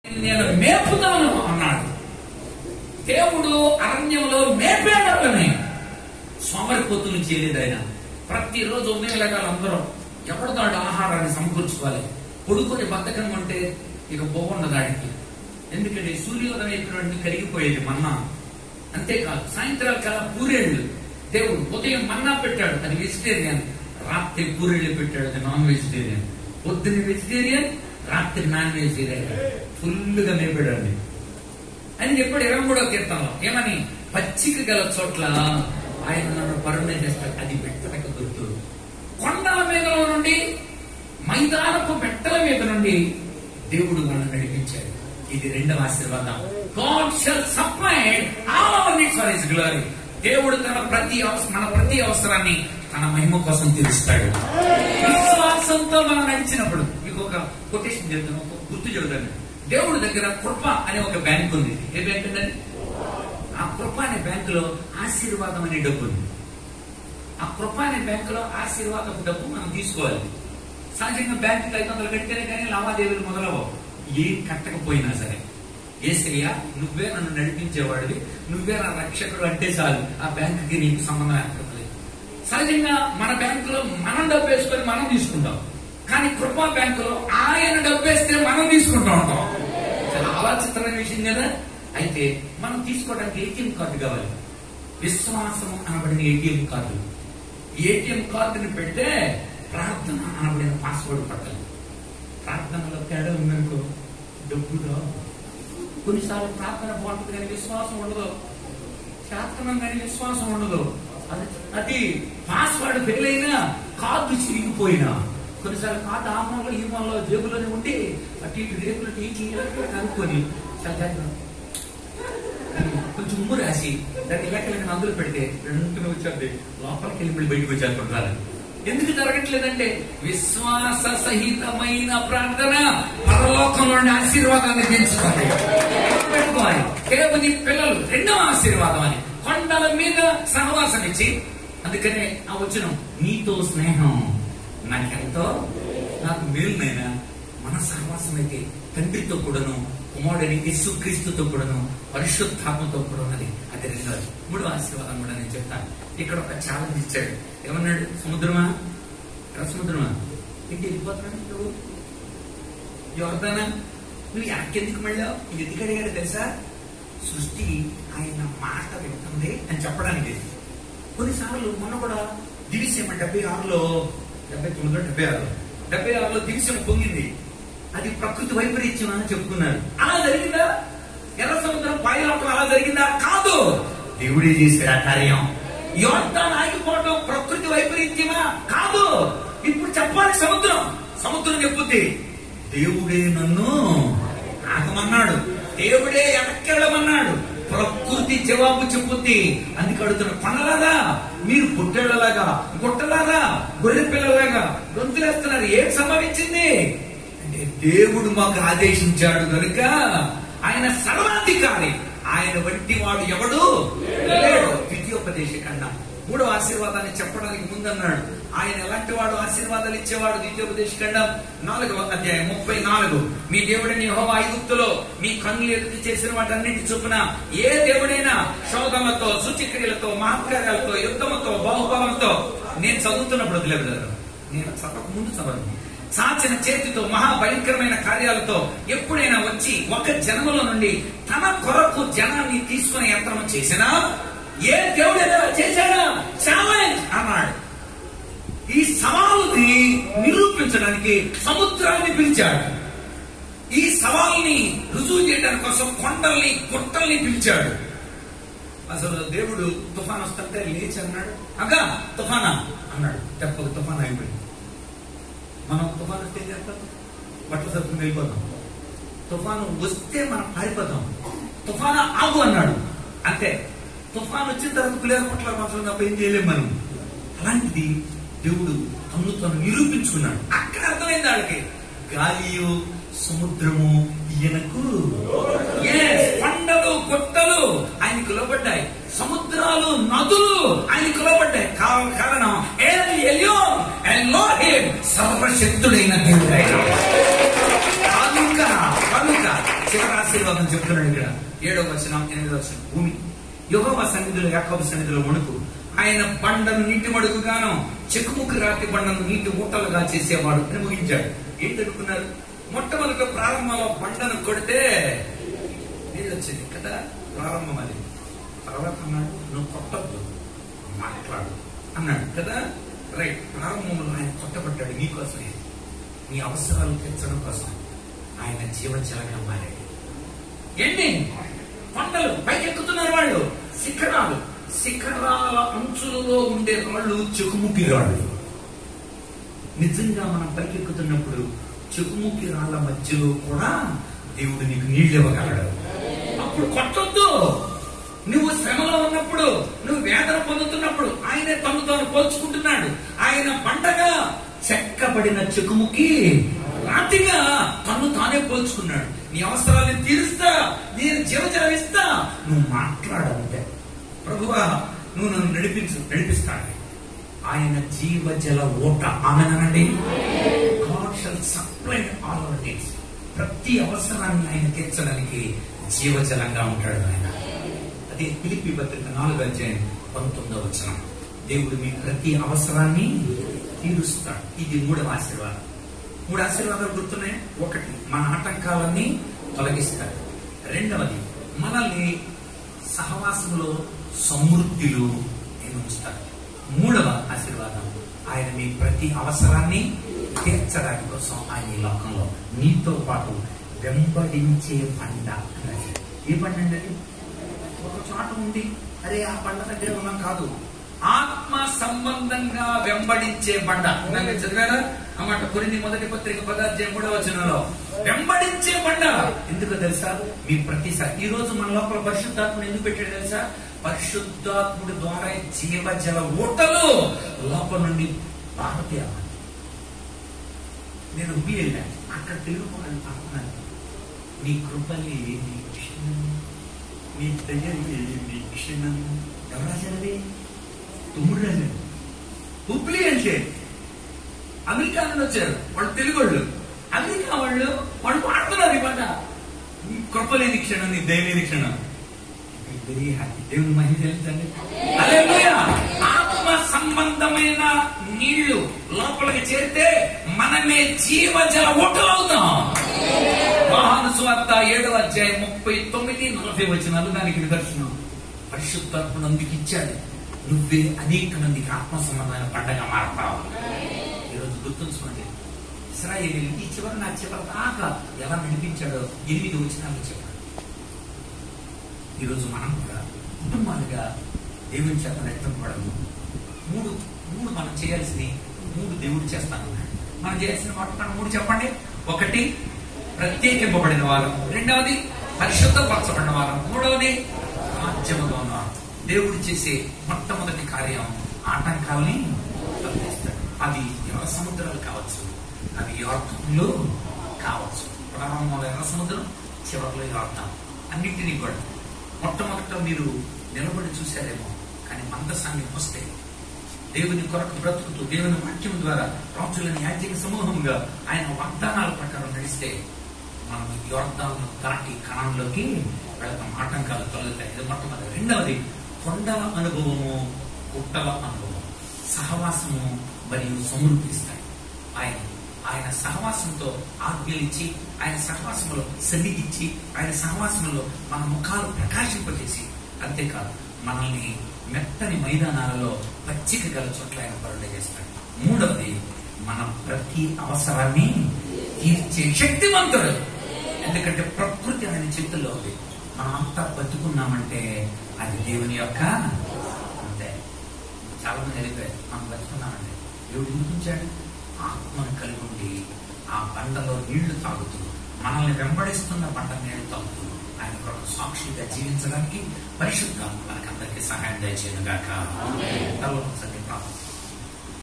నేను మేపుతాను అన్నాడు దేవుడు అరణ్యంలో మేపేడని సోమరిపోతులు చేయలేదు ఆయన ప్రతిరోజు ఉదయం లేకాలి అందరం ఎవరిదాడు ఆహారాన్ని సమకూర్చుకోవాలి పొడుకొని బతకం అంటే ఇక బాగుండదు ఆడికి ఎందుకంటే సూర్యోదయం అయిపోయినటువంటి కరిగిపోయేది మన్నా అంతేకాదు సాయంత్రాల కల్లా పూరేళ్ళు దేవుడు ఉదయం మన్నా పెట్టాడు అది వెజిటేరియన్ రాత్రి పూరేళ్ళు పెట్టాడు అది నాన్ వెజిటేరియన్ పొద్దున్న వెజిటేరియన్ రాత్రి నాన్ వెజిటేరియన్ ఫుల్గా మేపాడండి అని ఎప్పుడు ఇరవై మూడో కీర్తనలో ఏమని పచ్చిక గల చోట్ల ఆయన నన్ను పరుణం చేస్తాడు అది పెట్టడానికి గుర్తు కొండల మీద నుండి మైదానపు మెట్టల మీద నుండి దేవుడు మనల్ని నడిపించాడు ఇది రెండవ ఆశీర్వాదం God shall supplied all our needs for his glory దేవుడు తన ప్రతి అవస- మన ప్రతి అవసరాన్ని తన మహిమ కోసం తీరుస్తాడు విశ్వాసంతో మనం నడిచినప్పుడు మీకు ఒక కొటేషన్ చెప్తాను ఒక గుర్తు చెబుతాను దేవుడి దగ్గర కృప అనే ఒక బ్యాంక్ ఉంది ఏ బ్యాంక్ ఉందండి ఆ కృప అనే బ్యాంకులో ఆశీర్వాదం అనే డబ్బు ఉంది ఆ కృప అనే బ్యాంకులో ఆశీర్వాదపు డబ్బు మనం తీసుకోవాలి సహజంగా బ్యాంకుకి ఐదు వందలు కడితేనే కానీ లావాదేవీలు మొదలవు ఏం కట్టకపోయినా సరే ఏసయ్య నువ్వే నన్ను నడిపించేవాడివి నువ్వే నా రక్షకుడు అంటే చాలు ఆ బ్యాంకుకి నీకు సంబంధం ఏర్పడుతుంది సహజంగా మన బ్యాంకులో మనం డబ్బు వేసుకొని మనం తీసుకుంటాం కానీ కృపా బ్యాంకులో ఆయన డబ్బు వేస్తే మనం తీసుకుంటూ ఉంటాం చాలా ఆలోచితమైన విషయం కదా అయితే మనం తీసుకోవడానికి ఏటీఎం కార్డు కావాలి విశ్వాసం అనబడిన ఏటీఎం కార్డు ఏటీఎం కార్డుని పెడితే ప్రార్థన అనబడిన పాస్వర్డ్ పట్టాలి ప్రార్థనలో తేడా ఉందనుకో డబ్బు రావు కొన్నిసార్లు ప్రార్థన బాగుంటుంది కానీ విశ్వాసం ఉండదు శాస్త్రం కానీ విశ్వాసం ఉండదు అది అది పాస్వర్డ్ ఫెయిల్ అయినా కార్డు చిరిగిపోయినా కొన్నిసార్లు కార్డు ఆ మూలలో ఈ మూలలో జేబులోనే ఉండి అటు ఇటు రేపులు టీచి కనుక్కొని చాలా జాగ్రత్త. కొంచెం ఉమ్ము రాసి దాన్ని ఇలాకెళ్ళి అందులో పెడితే వెంటనే వచ్చేది లోపలికి వెళ్ళి మళ్ళీ బయటకు వచ్చేస్తుంటారు ఎందుకు జరగట్లేదంటే విశ్వాస సహితమైన ప్రార్థన పరలోకంలోని ఆశీర్వాదాన్ని పెంచుతుంది పెట్టుకోవాలి దేవుని పిల్లలు రెండవ ఆశీర్వాదం అని కొండల మీద సహవాసం ఇచ్చి అందుకనే ఆ వచ్చిన నీతో స్నేహం నాకెంతో నాకు మేలునైనా మన సహవాసం అయితే తండ్రితో కూడాను కుమారుడని యేసు క్రీస్తుతో కూడాను పరిశుద్ధాత్మతో కూడా ఉన్నది అది రెండోది మూడో ఆశీర్వాదం కూడా నేను చెప్తాను ఇక్కడ ఒక ఛాలెంజ్ ఇచ్చాడు ఏమన్నాడు సముద్రమా ఎక్కడ సముద్రమా ఇంటి వెళ్ళిపోతున్నాడు నువ్వు యోర్దానా నువ్వు ఎక్కడికి వెళ్ళావు నువ్వు ఎందుకు అడిగాడు తెలుసా సృష్టి ఆయన మాట వింటుంది అని చెప్పడానికి కొన్నిసార్లు మొన్న కూడా దివిసీమ డెబ్బై ఆరులో డెబ్బై తొమ్మిదిలో డెబ్బై ఆరు డెబ్బై ఆరులో దివిసీమ పొంగింది అది ప్రకృతి వైపరీత్యం అని చెప్పుకున్నారు అలా జరిగిందా ఎర్ర సముద్రం పాయలవటం అలా జరిగిందా కాదు దేవుడే చేశాడు ఆ కార్యం యోర్దాన్ ఆగిపోవటం ప్రకృతి వైపరీత్యమా కాదు ఇప్పుడు చెప్పాలి సముద్రం సముద్రం చెప్పుద్ది దేవుడే నన్ను ఆగమన్నాడు దేవుడే వెనక్కెళ్ళమన్నాడు ప్రకృతి జవాబు చెప్పుద్ది అందుకు అడుగుతున్న పనులాగా మీరు పుట్టేళ్లలాగా గుట్టలాగా గొర్రె పిల్లలాగా గొంతులేస్తున్నారు ఏం సంభవించింది అంటే దేవుడు మాకు ఆదేశించాడు కనుక ఆయన సర్వాధికారి ఆయన వంటి వాడు ఎవడు లేడు ద్వితీయోపదేశ ఖండం మూడో ఆశీర్వాదాన్ని చెప్పడానికి ముందన్నాడు ఆయన ఎలాంటి వాడు ఆశీర్వాదాలు ఇచ్చేవాడు ద్వితీయోపదేశ ఖండం నాలుగవ అధ్యాయం ముప్పై నాలుగు మీ దేవుడిని యెహోవా ఐగుప్తులో మీ కన్నులు ఎదుటి చేసిన వాటన్నిటి చొప్పున ఏ దేవుడైనా శోధములతో సూచిక్రియలతో మహత్కార్యాలతో యుద్ధముతో బాహుబలంతో నేను చదువుతున్నప్పుడు వదిలేదు నేను చదవక ముందు చదవను చాచిన చేతితో మహాభయంకరమైన కార్యాలతో ఎప్పుడైనా వచ్చి ఒక జన్మలో నుండి తన కొరకు జనాన్ని తీసుకునే యంత్రం చేసినా ఏ దేవుడు ఏదైనా చేశాడా ఛాలెంజ్ అన్నాడు ఈ సవాలుని నిరూపించడానికి సముద్రాన్ని పిలిచాడు ఈ సవాల్ని రుజువు చేయడానికి కోసం కొండల్ని గుట్టల్ని పిలిచాడు అసలు దేవుడు తుఫాన్ వస్తుంటే లేచి అన్నాడు అగా తుఫానా అన్నాడు తెప్పకు తుఫాన్ అయిపోయింది మనం తుఫాన్ వస్తే ఏం చేస్తాం బట్టలు సరుకుని వెళ్ళిపోతాం తుఫాను వస్తే మనం పారిపోతాం తుఫాను ఆగు అన్నాడు అంతే తుఫాన్ వచ్చిన తర్వాత కులేరు పట్ల మాత్రం తప్ప ఏం చేయలేం మనం అలాంటిది దేవుడు తను తను నిరూపించుకున్నాడు అక్కడ అర్థమైంది వాళ్ళకి గాలియు సముద్రము ఈయనకు Yes, కొండలు గుట్టలు ఆయనకు లోబడ్డాయి సముద్రాలు నదులు ఆయనకు లోబడ్డాయి కా- కారణం ఎల్ ఎల్యోన్ ఎల్లోహిం సర్వశక్తుడైన దేవుడైన కనుక కనుక చివరి ఆశీర్వాదం చెప్తున్నాడు ఇక్కడ ఏడవ వచనం ఎనిమిదవ వచనం భూమి యుగవ సన్నిధిలో యాకోబు సన్నిధిలో వణుకు ఆయన బండను నీటి మడుగుగాను చెక్కుముక్కు రాతి బండను నీటి ఊటలుగా చేసేవాడు అని ముగించాడు ఏం తెలుపుకున్నారు మొట్టమొదట ప్రారంభంలో బండను కొడితే నీళ్ళు వచ్చింది కదా ప్రారంభం అది తర్వాత అన్నాడు నువ్వు కొట్టద్దు మాట్లాడు అన్నాడు కదా రైట్ ప్రారంభంలో ఆయన కొట్టబడ్డాడు నీకోసమే నీ అవసరాలు తీర్చడం కోసం ఆయన జీవజలంగా మారాడు ఎన్ని కొండలు పైకెక్కుతున్నారు వాళ్ళు శిఖరాలు శిఖరాల అంచులలో ఉండే రాళ్ళు చెకుముకి రాళ్ళు నిజంగా మనం పైకెక్కుతున్నప్పుడు చెకుముకి రాళ్ళ మధ్యలో కూడా దేవుడు నీకు నీళ్ళు ఇవ్వగలడు అప్పుడు కొట్టొద్దు నువ్వు శ్రమలో ఉన్నప్పుడు నువ్వు వేదన పొందుతున్నప్పుడు ఆయనే తను తాను పోల్చుకుంటున్నాడు ఆయన పండగ చెక్కబడిన చెకుముకి రాతిగా తను తానే పోల్చుకున్నాడు నీ అవసరాలను తీరుస్తా నేను జీవజలం ఇస్తా నువ్వు మాట్లాడంతే ప్రభువా నువ్వు నన్ను నడిపించు నడిపిస్తాడు ఆయన జీవజల ఓట ఆమెనండి God shall supply all our needs ప్రతి అవసరాన్ని ఆయన తీర్చడానికి జీవజలంగా ఉంటాడు ఆయన అదే పిలిపి పత్రిక నాలుగు అధ్యాయం పంతొమ్మిదవ వచనం దేవుడు మీ ప్రతి అవసరాన్ని తీరుస్తాడు ఇది మూడవ ఆశీర్వాదం మూడు ఆశీర్వాదాలు గుర్తున్నాయి ఒకటి మన ఆటంకాలన్నీ తొలగిస్తాడు రెండవది మనల్ని సహవాసంలో సమృద్ధిలో నేను ఉంచుతాడు మూడవ ఆశీర్వాదం ఆయన మీ ప్రతి అవసరాన్ని తీర్చడానికి కోసం ఆయన ఈ లోకంలో నీతో పాటు వెంబడించే బండ అన్నది ఏ బండ అండి అది? ఒక చోట ఉంది అరే ఆ బండ దగ్గర ఉన్నాం కాదు ఆత్మ సంబంధంగా వెంబడించే బండ ఇందాక చదివారా అన్నమాట కొరింది మొదటి పత్రిక పదార్థం మూడవ వచనంలో వెంబడించే బండ ఎందుకు తెలుసా మీ ప్రతిసారి ఈ రోజు మన లోపల పరిశుద్ధాత్మను ఎందుకు పెట్టాడు తెలుసా పరిశుద్ధాత్ముడి ద్వారా జీవజల ఊటలు లోపల నుండి పారతీయాలి నేను ఉబ్బి వెళ్ళాను అక్కడ తెలుగుకోవాలని అనుకున్నాను నీ కృపలే నీ క్షణం నీ దయలే నీ క్షణం ఎవరు రాశారది తుమ్ముడు రాశారు హుబ్లీ అంటే అమెరికా నుండి వచ్చారు వాళ్ళు తెలుగు వాళ్ళు అమెరికా వాళ్ళు వాళ్ళు పాడుతున్నారు ఈ పాట నీ కృపలేని క్షణం నీ దయలేని క్షణం వెరీ హ్యాపీ దేవుని మహిమ చెల్లించండి హల్లెలూయా ఆత్మ సంబంధమైన నీళ్లు లోపలికి చేరితే మనమే జీవజల ఊటలవుతాం వాహన స్వార్త ఏడవ అధ్యాయం ముప్పై తొమ్మిది నలభై వచనాలు దానికి నిదర్శనం పరిశుద్ధాత్మను అందుకు ఇచ్చాడు నువ్వే అనేక మందికి ఆత్మ సంబంధమైన పండగ మారతావు ఈరోజు గుర్తుంచుకోండి ఇస్రాయేల్ ఈ చివరి నా చివరి దాకా ఎలా నడిపించాడో ఎనిమిది వచనాలు చెప్పాడు ఈరోజు మనం కూడా కుటుంబాలుగా దేవుని చేత నెట్టబడము మూడు మూడు మనం చేయాల్సినవి మూడు దేవుడు చేస్తానన్నాడు మనం చేయాల్సిన వాటి మూడు చెప్పండి ఒకటి ప్రత్యేకింపబడిన వారం రెండవది పరిశుద్ధపరచబడిన వారం మూడవది రాజ్యముగా ఉన్నవారం దేవుడు చేసే మొట్టమొదటి కార్యం ఆటంకాలని తొలగిస్తాడు అవి ఎర్ర సముద్రాలు కావచ్చు అవి యోర్ధంలో కావచ్చు ప్రారంభంలో ఎర్ర సముద్రం చివరిలో యోర్ధం అన్నింటినీ కూడా మొట్టమొదట మీరు నిలబడి చూశారేమో కానీ మందసాన్ని వస్తే దేవుని కొరకు బ్రతుకుతూ దేవుని వాక్యం ద్వారా రాజులని యాజ్ఞిక సమూహంగా ఆయన వాగ్దానాల ప్రకారం నడిస్తే మనం యోర్దాను దాటి కణంలోకి వెళతాం ఆటంకాలు తొలగుతాయి ఇది మొట్టమొదటి రెండవది కొండల అనుభవము గుట్టల అనుభవం సహవాసము మరియు సమృద్ధిస్తాయి ఆయన ఆయన సహవాసంతో ఆజ్ఞలిచ్చి ఆయన సహవాసంలో సన్నిధించి ఆయన సహవాసంలో మన ముఖాలు ప్రకాశింపజేసి అంతేకాదు మనల్ని మెత్తని మైదానాలలో పచ్చిక గల చోట్ల ఆయన పరుడ చేస్తాడు మూడవది మన ప్రతి అవసరాన్ని తీర్చే శక్తివంతుడు ఎందుకంటే ప్రకృతి ఆయన చేతుల్లో ఉంది మనం అంతా బతుకున్నామంటే అది దేవుని యొక్క అంతే చాలా మంది వెళ్ళిపోయారు మనం బతుకున్నామంటే దేవుడు గుర్తించాడు ఆత్మను కలిగి ఉండి ఆ బండలో నీళ్లు తాగుతూ మనల్ని వెంబడిస్తున్న బండ నీళ్లు తాగుతూ ఆయన కొరకు సాక్షిగా జీవించడానికి పరిశుద్ధాత్మ మనకందరికీ సహాయం దయచేయను గాక తలలో ఒకసారి ప్రార్థన